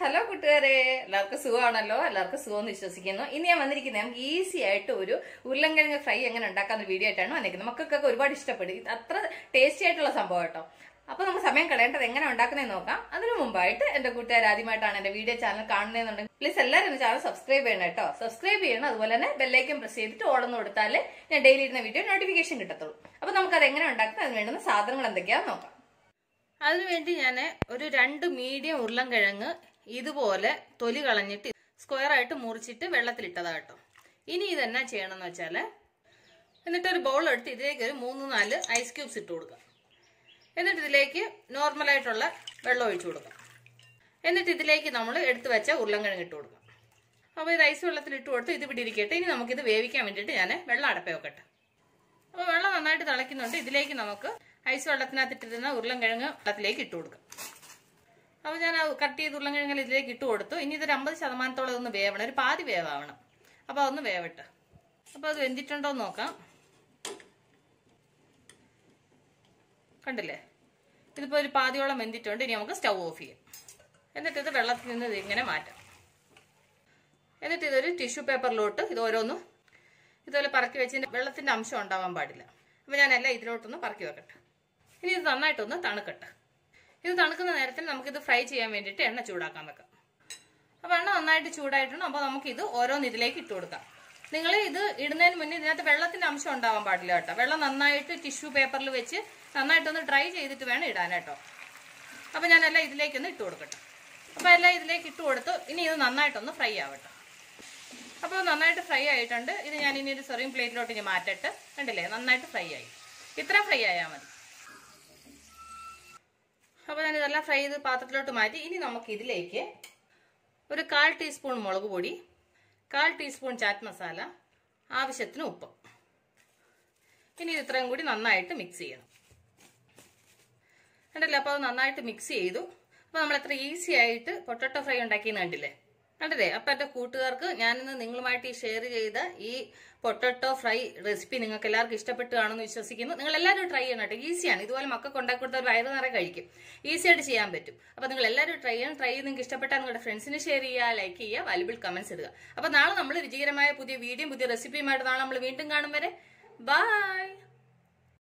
hello കൂട്ടുകാരെ എല്ലാവർക്കും സുഖമാണല്ലോ എല്ലാവർക്കും സുഖം എന്ന് വിശ്വസിക്കുന്നു ഇനി ഞാൻ വന്നിരിക്കുന്നത് നമുക്ക് ഈസി ആയിട്ട് ഒരു ഉരുളൻകിഴങ്ങ് ഫ്രൈ എങ്ങനെ ഉണ്ടാക്കാന്ന വീഡിയോ ആയിട്ടാണ് വന്നിരിക്കുന്നത് മക്കൾക്കൊക്കെ ഒരുപാട് ഇഷ്ടപ്പെടും ഇത് അത്ര ടേസ്റ്റി ആയിട്ടുള്ള സംഭവം കേട്ടോ അപ്പൊ നമുക്ക് സമയം കളയേണ്ടത് എങ്ങനെ ഉണ്ടാക്കുന്നതെന്ന് നോക്കാം അതിനു മുമ്പായിട്ട് എന്റെ കൂട്ടുകാർ ആദ്യമായിട്ടാണ് എന്റെ വീഡിയോ ചാനൽ കാണുന്നതെന്നുണ്ടെങ്കിൽ പ്ലീസ് എല്ലാവരും എന്റെ ചാനൽ സബ്സ്ക്രൈബ് ചെയ്യണം കേട്ടോ സബ്സ്ക്രൈബ് ചെയ്യണം അതുപോലെ തന്നെ ബെല്ലൈക്കൻ പ്രസ് ചെയ്തിട്ട് ഓടന്ന് കൊടുത്താലേ ഞാൻ ഡെയിലി ഇടുന്ന വീഡിയോ നോട്ടിഫിക്കേഷൻ കിട്ടത്തുള്ളൂ അപ്പൊ നമുക്ക് അത് എങ്ങനെ ഉണ്ടാക്കുന്നത് അതിന് വേണ്ടുന്ന സാധനങ്ങൾ എന്തൊക്കെയാണെന്ന് നോക്കാം അതിനുവേണ്ടി ഞാൻ ഒരു രണ്ട് മീഡിയം ഉരുളൻകിഴങ്ങ് ഇതുപോലെ തൊലി കളഞ്ഞിട്ട് സ്ക്വയർ ആയിട്ട് മുറിച്ചിട്ട് വെള്ളത്തിലിട്ടതാ കേട്ടോ ഇനി ഇതെന്നാ ചെയ്യണമെന്ന് വെച്ചാൽ എന്നിട്ട് ഒരു ബൗൾ എടുത്ത് ഇതിലേക്ക് ഒരു മൂന്ന് നാല് ഐസ് ക്യൂബ്സ് ഇട്ട് കൊടുക്കുക എന്നിട്ട് ഇതിലേക്ക് നോർമലായിട്ടുള്ള വെള്ളം ഒഴിച്ചു കൊടുക്കാം എന്നിട്ട് ഇതിലേക്ക് നമ്മൾ എടുത്തു വെച്ച ഉരുളൻകിഴങ്ങ് ഇട്ട് കൊടുക്കാം അപ്പോൾ ഇത് ഐസ് വെള്ളത്തിൽ ഇട്ട് കൊടുത്ത് ഇത് ഇവിടെ ഇരിക്കട്ടെ ഇനി നമുക്കിത് വേവിക്കാൻ വേണ്ടിയിട്ട് ഞാൻ വെള്ളം അടപ്പേ വെക്കട്ടെ അപ്പോൾ വെള്ളം നന്നായിട്ട് തിളയ്ക്കുന്നുണ്ട് ഇതിലേക്ക് നമുക്ക് ഐസ് വെള്ളത്തിനകത്തിട്ടിരുന്ന ഉരുളൻകിഴങ്ങ് വെള്ളത്തിലേക്ക് ഇട്ട് കൊടുക്കാം അപ്പോൾ ഞാൻ ആ കട്ട് ചെയ്ത് ഉരുളൻകിഴങ്ങിൽ ഇതിലേക്ക് ഇട്ട് കൊടുത്തു ഇനി ഇതൊരു അമ്പത് ശതമാനത്തോളം ഒന്ന് വേവണം ഒരു പാതി വേവാവണം അപ്പോൾ അതൊന്ന് വേവട്ടെ അപ്പോൾ അത് വെന്തിട്ടുണ്ടോ എന്ന് നോക്കാം കണ്ടില്ലേ ഇതിപ്പോൾ ഒരു പാതിയോളം വെന്തിട്ടുണ്ട് ഇനി നമുക്ക് സ്റ്റൗ ഓഫ് ചെയ്യാം എന്നിട്ട് ഇത് വെള്ളത്തിൽ നിന്ന് ഇത് ഇങ്ങനെ മാറ്റാം എന്നിട്ട് ഇതൊരു ടിഷ്യൂ പേപ്പറിലോട്ട് ഇത് ഓരോന്നും ഇതുപോലെ പറക്കി വെച്ചതിന്റെ വെള്ളത്തിന്റെ അംശം ഉണ്ടാവാൻ പാടില്ല അപ്പോൾ ഞാൻ എല്ലാം ഇതിലോട്ടൊന്ന് പറക്കി വെക്കട്ടെ ഇനി ഇത് നന്നായിട്ടൊന്ന് തണുക്കട്ടെ ഇത് തണുക്കുന്ന നേരത്തിൽ നമുക്കിത് ഫ്രൈ ചെയ്യാൻ വേണ്ടിയിട്ട് എണ്ണ ചൂടാക്കാൻ വെക്കാം അപ്പോൾ എണ്ണ നന്നായിട്ട് ചൂടായിട്ടുണ്ട് അപ്പോൾ നമുക്കിത് ഓരോന്ന് ഇതിലേക്ക് ഇട്ട് കൊടുക്കാം നിങ്ങൾ ഇത് ഇടുന്നതിന് മുന്നേ ഇതിനകത്ത് വെള്ളത്തിന്റെ അംശം ഉണ്ടാവാൻ പാടില്ല കേട്ടോ വെള്ളം നന്നായിട്ട് ടിഷ്യൂ പേപ്പറിൽ വെച്ച് നന്നായിട്ടൊന്ന് ഡ്രൈ ചെയ്തിട്ട് വേണം ഇടാൻ കേട്ടോ അപ്പോൾ ഞാൻ എല്ലാം ഇതിലേക്കൊന്ന് ഇട്ട് കൊടുക്കട്ടെ അപ്പോൾ എല്ലാം ഇതിലേക്ക് ഇട്ട് കൊടുത്തു ഇനി ഇത് നന്നായിട്ടൊന്ന് ഫ്രൈ ആവട്ടെ അപ്പോൾ നന്നായിട്ട് ഫ്രൈ ആയിട്ടുണ്ട് ഇത് ഞാൻ ഇനി ഒരു സെറിയും പ്ലേറ്റിലോട്ട് ഇനി മാറ്റട്ടെ കണ്ടില്ലേ നന്നായിട്ട് ഫ്രൈ ആയി ഇത്ര ഫ്രൈ ആയാൽ മതി അപ്പോൾ ഞാൻ ഇതെല്ലാം ഫ്രൈ ചെയ്ത് പാത്രത്തിലോട്ട് മാറ്റി ഇനി നമുക്ക് ഇതിലേക്ക് ഒരു കാൽ ടീസ്പൂൺ മുളക് പൊടി കാൽ ടീസ്പൂൺ ചാറ്റ് മസാല ആവശ്യത്തിന് ഉപ്പ് ഇനി ഇത് ഇത്രയും കൂടി നന്നായിട്ട് മിക്സ് ചെയ്യണം കണ്ടില്ലേ അപ്പോൾ അത് നന്നായിട്ട് മിക്സ് ചെയ്തു അപ്പോൾ നമ്മൾ എത്ര ഈസി ആയിട്ട് പൊട്ടറ്റോ ഫ്രൈ ഉണ്ടാക്കിയെന്ന് കണ്ടില്ലേ കണ്ടില്ലേ അപ്പം എൻ്റെ കൂട്ടുകാർക്ക് ഞാനിന്ന് നിങ്ങളുമായിട്ട് ഈ ഷെയർ ചെയ്ത ഈ പൊട്ടറ്റോ ഫ്രൈ റെസിപ്പി നിങ്ങൾക്ക് എല്ലാവർക്കും ഇഷ്ടപ്പെട്ട് കാണുമെന്ന് വിശ്വസിക്കുന്നു നിങ്ങൾ എല്ലാവരും ട്രൈ ചെയ്യണം കേട്ടോ ഈസിയാണ് ഇതുപോലെ മക്കൾക്ക് ഉണ്ടാക്കി കൊടുത്താൽ വയറ് നിറയെ കഴിക്കും ഈസി ആയിട്ട് ചെയ്യാൻ പറ്റും അപ്പോൾ നിങ്ങൾ എല്ലാവരും ട്രൈ ചെയ്യണം ട്രൈ ചെയ്ത് നിങ്ങൾക്ക് ഇഷ്ടപ്പെട്ടാൽ നിങ്ങളുടെ ഫ്രണ്ട്സിന് ഷെയർ ചെയ്യുക ലൈക്ക് ചെയ്യുക വാല്യുബിൾ കമന്റ്സ് ഇടുക അപ്പോൾ നാളെ നമ്മൾ രുചികരമായ പുതിയ വീഡിയോയും പുതിയ റെസിപ്പിയുമായിട്ട് നാളെ നമ്മൾ വീണ്ടും കാണും വരെ ബൈ